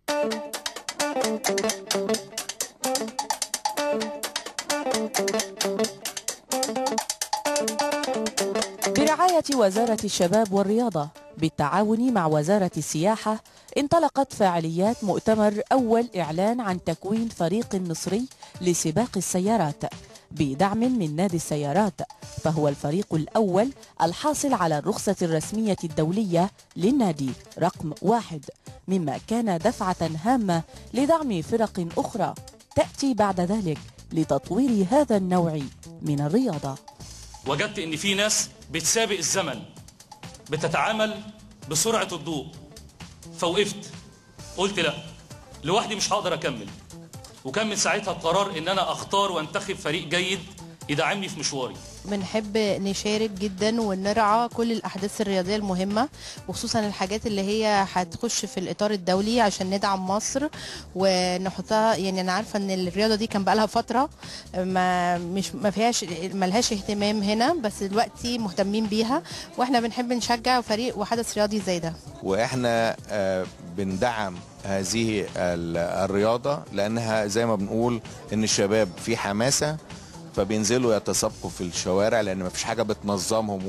برعاية وزارة الشباب والرياضة بالتعاون مع وزارة السياحة انطلقت فعاليات مؤتمر أول إعلان عن تكوين فريق مصري لسباق السيارات بدعم من نادي السيارات فهو الفريق الأول الحاصل على الرخصة الرسمية الدولية للنادي رقم واحد مما كان دفعة هامة لدعم فرق أخرى تأتي بعد ذلك لتطوير هذا النوع من الرياضة وجدت ان في ناس بتسابق الزمن بتتعامل بسرعة الضوء فوقفت قلت لا لوحدي مش هقدر اكمل وكان من ساعتها القرار ان انا اختار وانتخب فريق جيد يدعمني في مشواري بنحب نشارك جدا ونرعى كل الاحداث الرياضيه المهمه وخصوصا الحاجات اللي هي هتخش في الاطار الدولي عشان ندعم مصر ونحطها يعني انا عارفه ان الرياضه دي كان بقالها فتره ما مش ما فيهاش ما لهاش اهتمام هنا بس دلوقتي مهتمين بيها واحنا بنحب نشجع فريق وحدث رياضي زي ده واحنا آه، بندعم هذه ال- الرياضة لأنها زي ما بنقول إن الشباب في حماسة فبينزلوا يتسابقوا في الشوارع لأن مفيش حاجة بتنظمهم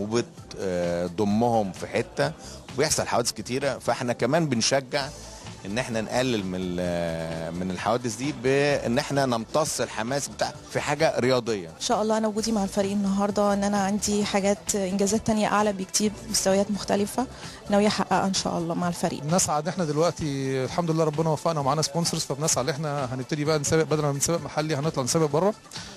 وبتضمهم في حتة وبيحصل حوادث كتيرة فاحنا كمان بنشجع ان احنا نقلل من ال- من الحوادث دي بان احنا نمتص الحماس بتاع في حاجه رياضيه ان شاء الله انا وجودي مع الفريق النهارده ان انا عندي حاجات انجازات تانية اعلى بكتير مستويات مختلفه ناويه احققها ان شاء الله مع الفريق بنسعى ان احنا دلوقتي الحمد لله ربنا وفقنا ومعانا سبونسرز فبنسعى ان احنا هنبتدي بقى نسابق بدل ما نسابق محلي هنطلع نسابق بره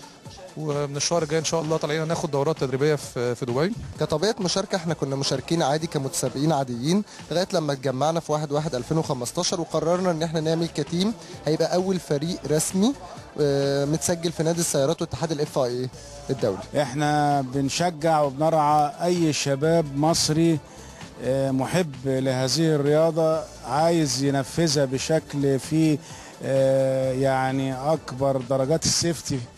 ومن الشهر الجاي ان شاء الله طالعين ناخد دورات تدريبيه في في دبي كطبيعه مشاركه احنا كنا مشاركين عادي كمتسابقين عاديين لغايه لما اتجمعنا في 1 1 2015 وقررنا ان احنا نعمل كتيم هيبقى اول فريق رسمي آه، متسجل في نادي السيارات واتحاد الاف اي الدولي احنا بنشجع وبنرعى اي شباب مصري آه، محب لهذه الرياضة عايز ينفذها بشكل فيه آه، يعني اكبر درجات السيفتي